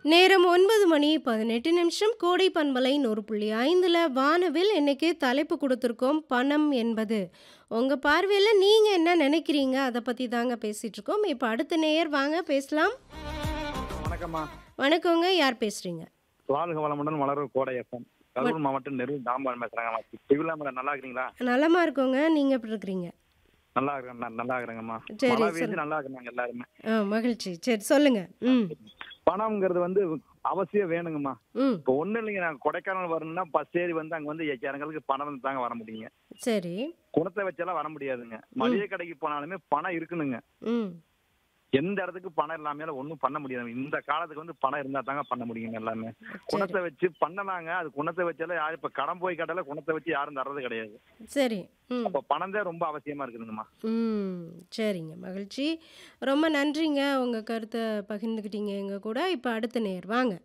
நேரம் ஒன்பது மணி பதினெட்டு நிமிஷம் கோடை பண்பலை நூறு புள்ளி ஐந்தில் வானவில் இன்னைக்கு தலைப்பு கொடுத்துருக்கோம் பணம் என்பது உங்கள் பார்வையில் நீங்கள் என்ன நினைக்கிறீங்க அதை பற்றி தாங்க பேசிகிட்டு இருக்கோம் இப்போ அடுத்த நேயர் வாங்க பேசலாம் வணக்கம்மா வணக்கங்க யார் பேசுகிறீங்க வாழ்க வளமுடன் வளரும் கோடை எஃப்எம் கரூர் மாவட்டம் நெருள் தாம்பான் பேசுறாங்கம்மா டிவில மேடம் நல்லா இருக்கிறீங்களா நலமா இருக்கோங்க நீங்கள் எப்படி இருக்கிறீங்க நல்லா இருக்கிறேன் ந- நல்லா இருக்கிறேங்கம்மா சரி, மழை சரி. பெய்ஞ்சு நல்லா இருக்கிறாங்க எல்லாருமே ஆ மகிழ்ச்சி சரி சொல்லுங்க ம் பணம்ங்கிறது வந்து அவசியம் வேணுங்கம்மா ம் இப்போ ஒண்ணும் இல்லைங்க நான் கொடைக்கானல் வரணும்னா பஸ் ஏறி வந்து அங்க வந்து இறங்களுக்கு பணம் வந்து தாங்க வர முடியுங்க சரி குணத்தை வச்செல்லாம் வர முடியாதுங்க மளிகை கடைக்கு போனாலுமே பணம் இருக்கணுங்க ம் எந்த இடத்துக்கு பணம் இல்லாம ஒன்றும் பண்ண முடியாது இந்த காலத்துக்கு வந்து பணம் இருந்தா தாங்க பண்ண முடியுங்க எல்லாமே சரி குணத்தை வச்சு பண்ணலாங்க அது குணத்தை வச்சாலும் யாரும் இப்ப கடன் போய் கட்டல குணத்தை வச்சு யாரும் தர்றது கிடையாது சரி ம் அப்ப பணம் தான் ரொம்ப அவசியமா இருக்குதுங்கம்மா ம் சரிங்க மகிழ்ச்சி ரொம்ப நன்றிங்க உங்கள் கருத்தை பகிர்ந்துக்கிட்டீங்க எங்கள் கூட இப்போ அடுத்த நேர் வாங்க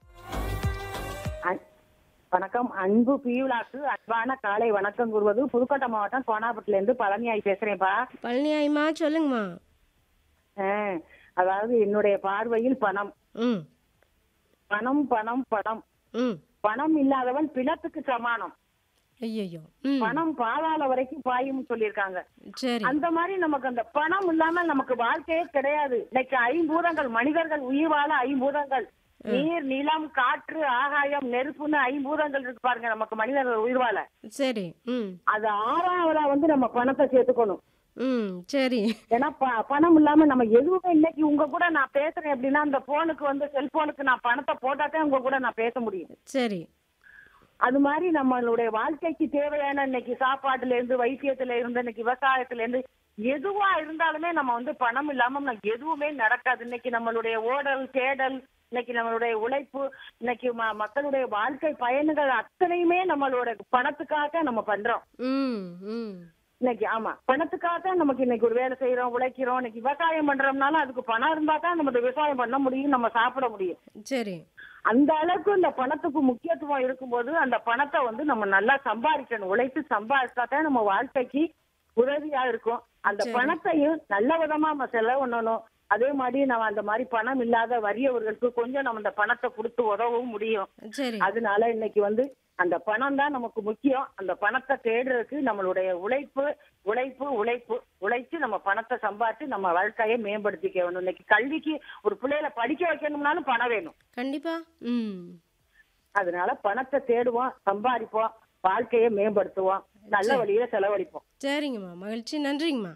அன்- வணக்கம் அன்பு பியூலாக்கு அன்பான காலை வணக்கம் கூறுவது புதுக்கோட்டை மாவட்டம் கோனாபுரத்துல இருந்து பழனியாய் பேசுறேன்ப்பா பழனியாய்மா சொல்லுங்கம்மா ஆ, அதாவது என்னுடைய பார்வையில் பணம் ம் பணம் பணம் பணம் ம் பணம் இல்லாதவன் பிணத்துக்கு சமானம் ஐயோ ம் பணம் பாதாள வரைக்கும் பாயும் சொல்லியிருக்காங்க சரி அந்த மாதிரி நமக்கு அந்த பணம் இல்லாம நமக்கு வாழ்க்கையே கிடையாது இன்னைக்கு ஐம்பூதங்கள் மனிதர்கள் உயிர் வாழ ஐம்பூதங்கள் நீர் நிலம் காற்று ஆகாயம் நெருப்புன்னு ஐம்பூதங்கள் இருக்கு பாருங்க நமக்கு மனிதர்கள் உயிர் வாழ சரி ம் அது ஆறாவதா வந்து நம்ம பணத்தை சேர்த்துக்கணும் ம் சரி ஏன்னா ப- பணம் இல்லாம நம்ம எதுவுமே இன்னைக்கு உங்க கூட நான் பேசுறேன் அப்படின்னா அந்த போனுக்கு வந்து செல்போனுக்கு நான் பணத்தை போட்டாதான் உங்க கூட நான் பேச முடியும் சரி அது மாதிரி நம்மளுடைய வாழ்க்கைக்கு தேவையான இன்னைக்கு சாப்பாட்டுல இருந்து வைத்தியத்துல இருந்து இன்னைக்கு விவசாயத்துல இருந்து எதுவா இருந்தாலுமே நம்ம வந்து பணம் இல்லாம நமக்கு எதுவுமே நடக்காது இன்னைக்கு நம்மளுடைய ஓடல் தேடல் இன்னைக்கு நம்மளுடைய உழைப்பு இன்னைக்கு ம- மக்களுடைய வாழ்க்கை பயணங்கள் அத்தனையுமே நம்மளோட பணத்துக்காக நம்ம பண்றோம் ம் ம் இன்னைக்கு ஆமா பணத்துக்காக தான் நமக்கு இன்னைக்கு ஒரு வேலை செய்யறோம் உழைக்கிறோம் இன்னைக்கு விவசாயம் பண்றோம்னாலும் அதுக்கு பணம் இருந்தா தான் நம்ம இந்த விவசாயம் பண்ண முடியும் நம்ம சாப்பிட முடியும் சரி அந்த அளவுக்கு இந்த பணத்துக்கு முக்கியத்துவம் இருக்கும்போது அந்த பணத்தை வந்து நம்ம நல்லா சம்பாதிக்கணும் உழைத்து சம்பாதிச்சா தான் நம்ம வாழ்க்கைக்கு உதவியா இருக்கும் அந்த சரி. பணத்தையும் நல்ல விதமா நம்ம செலவு பண்ணணும் அதே மாதிரி நம்ம அந்த மாதிரி பணம் இல்லாத வறியவர்களுக்கு கொஞ்சம் நம்ம அந்த பணத்தை கொடுத்து உதவவும் முடியும் சரி அதனால இன்னைக்கு வந்து அந்த பணம் தான் நமக்கு முக்கியம் அந்த பணத்தை தேடுறதுக்கு நம்மளுடைய உழைப்பு உழைப்பு உழைப்பு உழைச்சு நம்ம பணத்தை சம்பாதிச்சு நம்ம வாழ்க்கையை மேம்படுத்திக்க வேணும் இன்னைக்கு கல்விக்கு ஒரு பிள்ளைகளை படிக்க வைக்கணும்னாலும் பணம் வேணும் கண்டிப்பா ம் அதனால பணத்தை தேடுவோம் சம்பாதிப்போம் வாழ்க்கையை மேம்படுத்துவோம் நல்ல சரி. வழியில செலவழிப்போம் சரிங்கம்மா மகிழ்ச்சி நன்றிங்கம்மா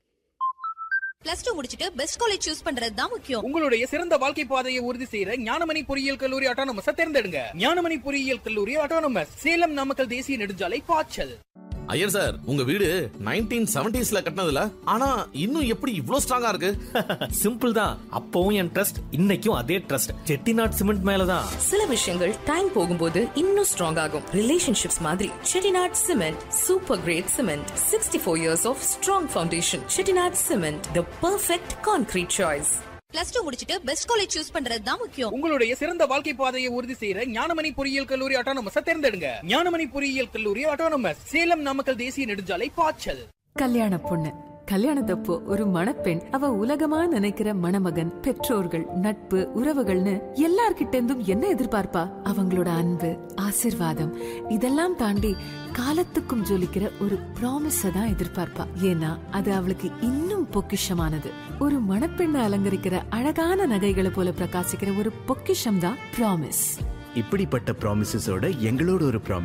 பிளஸ் டூ முடிச்சிட்டு பெஸ்ட் காலேஜ் சூஸ் பண்றது தான் முக்கியம் உங்களுடைய சிறந்த வாழ்க்கை பாதையை உறுதி செய்யற ஞானமணி பொறியியல் கல்லூரி ஆட்டோனமஸ தேர்ந்தெடுங்க ஞானமணி பொறியியல் கல்லூரி ஆட்டோனமஸ் சேலம் நாமக்கல் தேசிய நெடுஞ்சாலை பாய்ச்சல் ஐயர் சார் உங்க வீடு நைன்டீன் செவன்டிஸ்ல கட்டினதுல ஆனா இன்னும் எப்படி இவ்ளோ ஸ்ட்ராங்கா இருக்கு சிம்பிள் தான் அப்பவும் என் ட்ரஸ்ட் இன்னைக்கும் அதே ட்ரஸ்ட் செட்டிநாட் சிமெண்ட் மேலதான் சில விஷயங்கள் டைம் போகும்போது இன்னும் ஸ்ட்ராங் ஆகும் ரிலேஷன்ஷிப்ஸ் மாதிரி Chettinad cement super great cement sixty four years of strong foundation Chettinad cement the perfect concrete choice plus two முடிச்சிட்டு பெஸ்ட் காலேஜ் சூஸ் பண்றது தான் முக்கியம் உங்களுடைய சிறந்த வாழ்க்கை பாதையை உறுதி செய்யற ஞானமணி பொறியியல் கல்லூரி ஆட்டோனமஸ தேர்ந்தெடுங்க ஞானமணி பொறியியல் கல்லூரி ஆட்டோனமஸ் சேலம் நாமக்கல் தேசிய நெடுஞ்சாலை பாய்ச்சல் கல்யாண பொண்ணு கல்யாணத்தப்போ ஒரு மணப்பெண் அவ உலகமா நினைக்கிற மணமகன் பெற்றோர்கள் நட்பு உறவுகள்னு எல்லார்கிட்ட இருந்தும் என்ன எதிர்பார்ப்பா அவங்களோட அன்பு ஆசிர்வாதம் இதெல்லாம் தாண்டி காலத்துக்கும் ஜொலிக்கிற ஒரு ப்ராமிஸ தான் எதிர்பார்ப்பா ஏன்னா அது அவளுக்கு இன்னும் பொக்கிஷமானது ஒரு மணப்பெண்ணை அலங்கரிக்கிற அழகான நகைகளை போல பிரகாசிக்கிற ஒரு பொக்கிஷம் தான் ப்ராமிஸ் இப்படிப்பட்ட ப்ராமிசஸோட எங்களோட ஒரு ப்ராமிஸ்